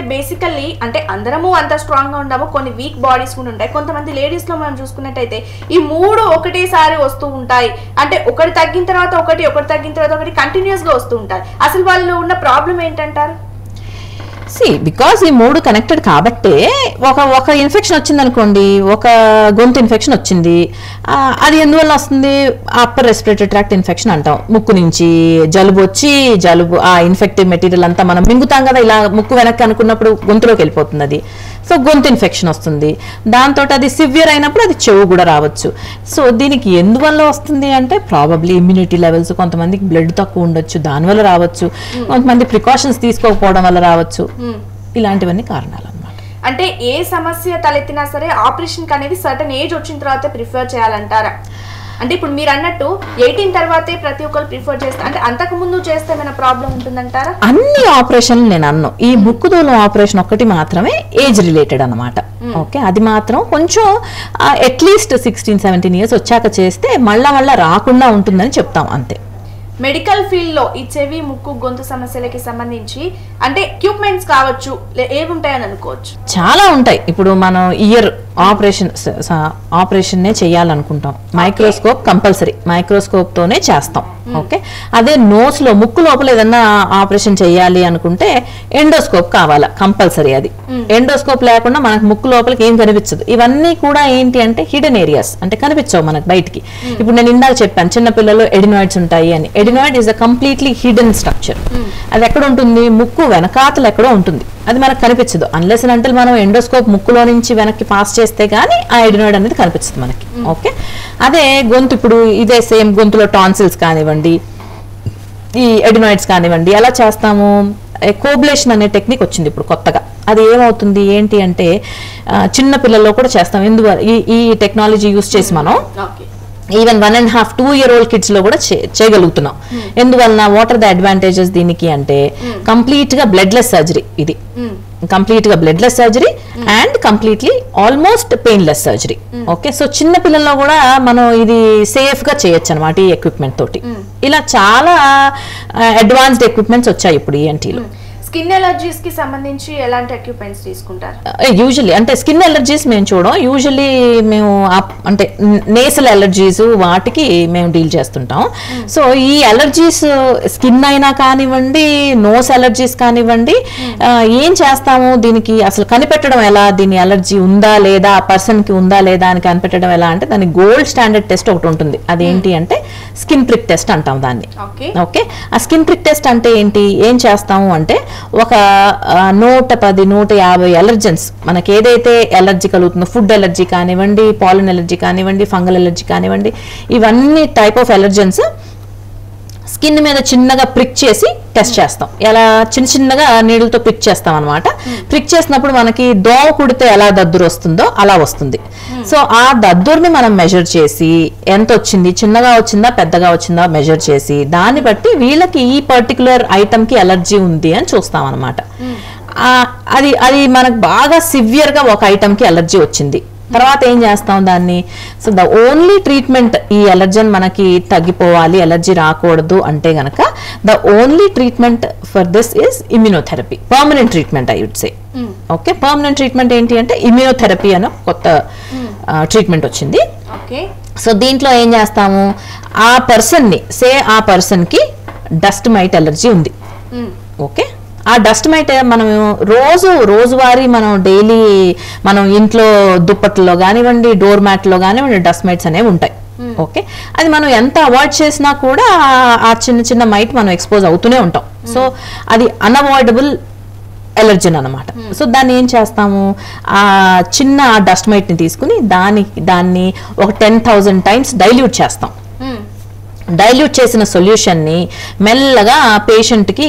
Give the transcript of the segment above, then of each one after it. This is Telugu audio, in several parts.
బేసికల్లీ అంటే అందరము అంత స్ట్రాంగ్ గా ఉండము కొన్ని వీక్ బాడీస్ కూడా ఉంటాయి కొంతమంది లేడీస్ లో మనం చూసుకున్నట్టయితే ఈ మూడు ఒకటేసారి వస్తూ ఉంటాయి అంటే ఒకటి తగ్గిన తర్వాత ఒకటి ఒకటి తగ్గిన తర్వాత ఒకటి కంటిన్యూస్ గా వస్తూ ఉంటాయి అసలు వాళ్ళు ఉన్న ప్రాబ్లం ఏంటంటారు సి బికాస్ ఈ మూడు కనెక్టెడ్ కాబట్టే ఒక ఒక ఇన్ఫెక్షన్ వచ్చింది అనుకోండి ఒక గొంతు ఇన్ఫెక్షన్ వచ్చింది ఆ, అది ఎందువల్ల వస్తుంది అప్పర్ రెస్పిరేటరీ ట్రాక్ట్ ఇన్ఫెక్షన్ అంటాం ముక్కు నుంచి జలుబు వచ్చి జలుబు ఆ ఇన్ఫెక్టివ్ మెటీరియల్ అంతా మనం మింగుతాం కదా ఇలా ముక్కు వెనక్కి అనుకున్నప్పుడు గొంతులోకి వెళ్ళిపోతుంది అది సో గొంతు ఇన్ఫెక్షన్ వస్తుంది దాంతో అది సివియర్ అయినప్పుడు అది చెవు కూడా రావచ్చు సో దీనికి ఎందువల్ల వస్తుంది అంటే ప్రాబబ్లీ ఇమ్యూనిటీ లెవెల్స్ కొంతమందికి బ్లడ్ తక్కువ ఉండొచ్చు దానివల్ల రావచ్చు కొంతమంది ప్రికాషన్స్ తీసుకోకపోవడం వల్ల రావచ్చు ఇలాంటివన్నీ కారణాలు అన్నమాట అంటే ఏ సమస్య తలెత్తినా సరే ఆపరేషన్ అనేది సర్టన్ ఏజ్ వచ్చిన తర్వాత ప్రిఫర్ చేయాలంటారా అంటే ఇప్పుడు మీరు అన్నట్టు ఎయిటీన్ తర్వాతే ప్రతి ఒక్కరు ప్రిఫర్ చేస్తారు అంటే అంతకు ముందు చేస్తే ఏమైనా ప్రాబ్లం ఉంటుందంటారా అన్ని ఆపరేషన్లు నేను అన్ను ఈ ముక్కు దూలం ఆపరేషన్ ఒక్కటి మాత్రమే ఏజ్ రిలేటెడ్ అన్నమాట ఓకే అది మాత్రం కొంచెం అట్లీస్ట్ సిక్స్టీన్ సెవెంటీన్ ఇయర్స్ వచ్చాక చేస్తే మళ్ళా మళ్ళా రాకుండా ఉంటుందని చెప్తాం అంతే మెడికల్ ఫీల్డ్ లో ఈ చెవి ముక్కు గొంతు సమస్యలకి సంబంధించి అంటే ఎక్విప్మెంట్స్ కావచ్చు లే- ఏవి ఉంటాయని అనుకోవచ్చు చాలా ఉంటాయి ఇప్పుడు మనం ఇయర్ ఆపరేషన్ ఆపరేషన్నే చేయాలనుకుంటాం మైక్రోస్కోప్ కంపల్సరీ మైక్రోస్కోప్ తోనే చేస్తాం ఓకే అదే నోస్ లో ముక్కు లోపల ఏదన్నా ఆపరేషన్ చేయాలి అనుకుంటే ఎండోస్కోప్ కావాలా కంపల్సరీ అది ఎండోస్కోప్ లేకుండా మనకు ముక్కు లోపలికి ఏం కనిపించదు ఇవన్నీ కూడా ఏంటి అంటే హిడెన్ ఏరియాస్ అంటే కనిపించవు మనకు బయటికి ఇప్పుడు నేను ఇందాక చెప్పాను చిన్న పిల్లలు ఎడినాయిడ్స్ ఉంటాయి అని adenoid is a completely hidden structure అది ఎక్కడ ఉంటుంది ముక్కు వెనకాతలు ఎక్కడో ఉంటుంది అది మనకు కనిపించదు అన్లెస్ అంటే మనం ఎండోస్కోప్ ముక్కులో నుంచి వెనక్కి పాస్ చేస్తే గానీ ఆ ఎడినాయిడ్ అనేది కనిపించదు మనకి ఓకే అదే గొంతు ఇప్పుడు ఇదే సేమ్ గొంతులో టాన్సిల్స్ కానివ్వండి ఈ ఎడినాయిడ్స్ కానివ్వండి ఎలా చేస్తాము కోబ్లేషన్ అనే టెక్నిక్ వచ్చింది ఇప్పుడు కొత్తగా అది ఏమవుతుంది ఏంటి అంటే ఆ, చిన్న పిల్లల్లో కూడా చేస్తాం ఎందువల్ల ఈ ఈ టెక్నాలజీ యూస్ చేసి మనం okay even one and half two year old kids లో కూడా చే- చేయగలుగుతున్నాం ఎందువలన వాట్ ఆర్ ద అడ్వాంటేజెస్ దీనికి అంటే కంప్లీట్ గా బ్లడ్లెస్ సర్జరీ ఇది కంప్లీట్ గా bloodless surgery and completely almost painless surgery okay so చిన్న పిల్లల్లో కూడా మనం ఇది సేఫ్ గా చేయొచ్చు అనమాట ఈ ఎక్విప్మెంట్ తోటి ఇలా చాలా అడ్వాన్స్డ్ ఎక్విప్మెంట్స్ వచ్చాయి ఇప్పుడు ఈఎన్టీలో స్కిన్ ఎలర్జీస్ కి సంబంధించి ఎలాంటి ఎక్విప్మెంట్స్ తీసుకుంటారు యూజువల్లీ అంటే స్కిన్ ఎలర్జీస్ మేము చూడం యూజువల్లీ మేము అప్- అంటే నేసల్ ఎలర్జీస్ వాటికి మేము డీల్ చేస్తుంటాం సో ఈ ఎలర్జీస్ స్కిన్ అయినా కానివ్వండి నోస్ ఎలర్జీస్ కానివ్వండి ఆ, ఏం చేస్తాము దీనికి అసలు కనిపెట్టడం ఎలా దీని ఎలర్జీ ఉందా లేదా ఆ person కి ఉందా లేదా అని కనిపెట్టడం ఎలా అంటే దాని గోల్డ్ స్టాండర్డ్ టెస్ట్ ఒకటి ఉంటుంది అదేంటి అంటే స్కిన్ ప్రిక్ టెస్ట్ అంటాం దాన్ని ఓకే ఓకే ఆ స్కిన్ ప్రిక్ టెస్ట్ అంటే ఏంటి ఏం చేస్తాము అంటే ఒక ఆ, నూట పది నూట యాభై ఎలర్జెన్స్ మనకి ఏదైతే ఎలర్జీ కలుగుతుందో ఫుడ్ ఎలర్జీ కానివ్వండి పాలన్ ఎలర్జీ కానివ్వండి ఫంగల్ ఎలర్జీ కానివ్వండి ఇవన్నీ టైప్ ఆఫ్ ఎలర్జెన్స్ స్కిన్ మీద చిన్నగా ప్రిక్ చేసి టెస్ట్ చేస్తాం ఎలా చిన్న చిన్నగా నీళ్ళతో ప్రిక్ చేస్తాం అనమాట ప్రిక్ చేసినప్పుడు మనకి దోమ కుడితే ఎలా దద్దురు వస్తుందో అలా వస్తుంది సో ఆ దద్దుర్ని మనం మెజర్ చేసి ఎంత వచ్చింది చిన్నగా వచ్చిందా పెద్దగా వచ్చిందా మెజర్ చేసి దాన్ని బట్టి వీళ్ళకి ఈ పర్టికులర్ కి ఎలర్జీ ఉంది అని చూస్తాం అనమాట అది అది మనకు బాగా సివియర్ గా ఒక item కి ఎలర్జీ వచ్చింది తర్వాత ఏం చేస్తాం దాన్ని సో ద ఓన్లీ ట్రీట్మెంట్ ఈ ఎలర్జన్ మనకి తగ్గిపోవాలి ఎలర్జీ రాకూడదు అంటే గనక the only treatment for this is immunotherapy permanent treatment I would say okay permanent treatment ఏంటి అంటే ఇమ్యూనోథెరపీ అనే కొత్త ట్రీట్మెంట్ వచ్చింది ఓకే సో దీంట్లో ఏం చేస్తాము ఆ పర్సన్ని సే ఆ పర్సన్కి డస్ట్ మైట్ ఎలర్జీ ఉంది ఓకే ఆ డస్ట్ మైట్ మనం రోజు రోజువారీ మనం డైలీ మనం ఇంట్లో దుప్పట్లో కానివ్వండి డోర్ మ్యాట్లో కానివ్వండి డస్ట్ మైట్స్ అనేవి ఉంటాయి ఓకే అది మనం ఎంత అవాయిడ్ చేసినా కూడా ఆ- ఆ చిన్న చిన్న మైట్ మనం ఎక్స్పోజ్ అవుతూనే ఉంటాం సో అది అన్అవాయిడబుల్ ఎలర్జన్ అనమాట సో దాన్ని ఏం చేస్తాము ఆ చిన్న డస్ట్ మైట్ని తీసుకుని దాని దాన్ని ఒక టెన్ థౌజండ్ టైమ్స్ డైల్యూట్ చేస్తాం డైల్యూట్ చేసిన సొల్యూషన్ని మెల్లగా పేషెంట్కి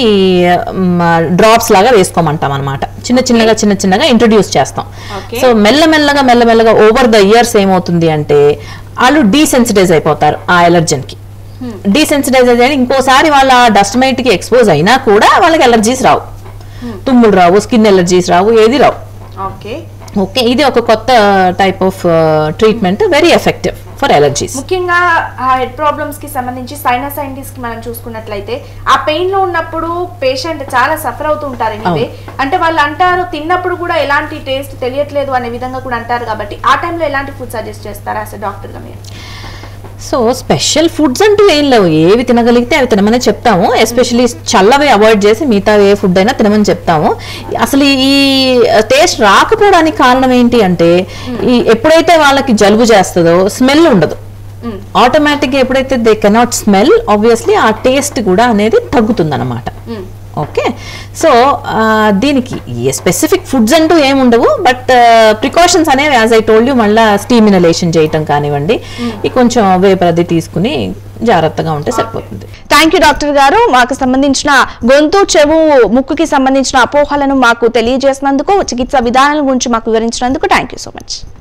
డ్రాప్స్ లాగా వేసుకోమంటాం అనమాట చిన్న చిన్నగా చిన్న చిన్నగా ఇంట్రడ్యూస్ చేస్తాం Okay. సో మెల్లమెల్లగా మెల్లమెల్లగా ఓవర్ ద ఇయర్స్ ఏమవుతుంది అంటే వాళ్ళు డీసెన్సిటైజ్ అయిపోతారు ఆ ఎలర్జన్కి డీసెన్సిటైజ్ అయితే ఇంకోసారి వాళ్ళ డస్ట్ మైట్కి ఎక్స్పోజ్ అయినా కూడా వాళ్ళకి ఎలర్జీస్ రావు తుమ్ములు రావు స్కిన్ ఎలర్జీస్ రావు ఏది రావు ఓకే ఓకే ఇది ఒక కొత్త type of treatment very effective for allergies ముఖ్యంగా ఆ హెడ్ ప్రాబ్లమ్స్ కి సంబంధించి సైనసైటిస్ కి మనం చూసుకున్నట్లయితే ఆ పెయిన్ లో ఉన్నప్పుడు పేషెంట్ చాలా సఫర్ అవుతూ ఉంటారు ఇవే అంటే వాళ్ళు అంటారు తిన్నప్పుడు కూడా ఎలాంటి టేస్ట్ తెలియట్లేదు అనే విధంగా కూడా అంటారు కాబట్టి ఆ టైంలో ఎలాంటి ఫుడ్ సజెస్ట్ చేస్తారా అసలు డాక్టర్ గా మీరు సో స్పెషల్ ఫుడ్స్ అంటూ ఏం లేవు ఏవి తినగలిగితే అవి తినమని చెప్తాము ఎస్పెషలీ చల్లవి అవాయిడ్ చేసి మిగతా ఏ ఫుడ్ అయినా తినమని చెప్తాము అసలు ఈ టేస్ట్ రాకపోవడానికి కారణం ఏంటి అంటే ఈ ఎప్పుడైతే వాళ్ళకి జలుబు చేస్తుందో స్మెల్ ఉండదు మ్మ్. ఆటోమేటిక్గా ఎప్పుడైతే దే కెనాట్ స్మెల్ ఆబ్వియస్లీ ఆ టేస్ట్ కూడా అనేది తగ్గుతుంది అనమాట మ్మ్. ఓకే సో దీనికి స్పెసిఫిక్ ఫుడ్స్ అంటూ ఏమి ఉండవు బట్ ప్రికాషన్స్ అనేవి యాజ్ ఐ టోల్డ్ యూ మళ్ళీ స్టీమ్ ఇనలేషన్ చేయటం కానివ్వండి ఈ కొంచెం వేపరది తీసుకుని జాగ్రత్తగా ఉంటే సరిపోతుంది థ్యాంక్ యూ డాక్టర్ గారు మాకు సంబంధించిన గొంతు చెవు ముక్కుకి సంబంధించిన అపోహలను మాకు తెలియజేసినందుకు చికిత్స విధానాల గురించి మాకు వివరించినందుకు థ్యాంక్ యూ సో మచ్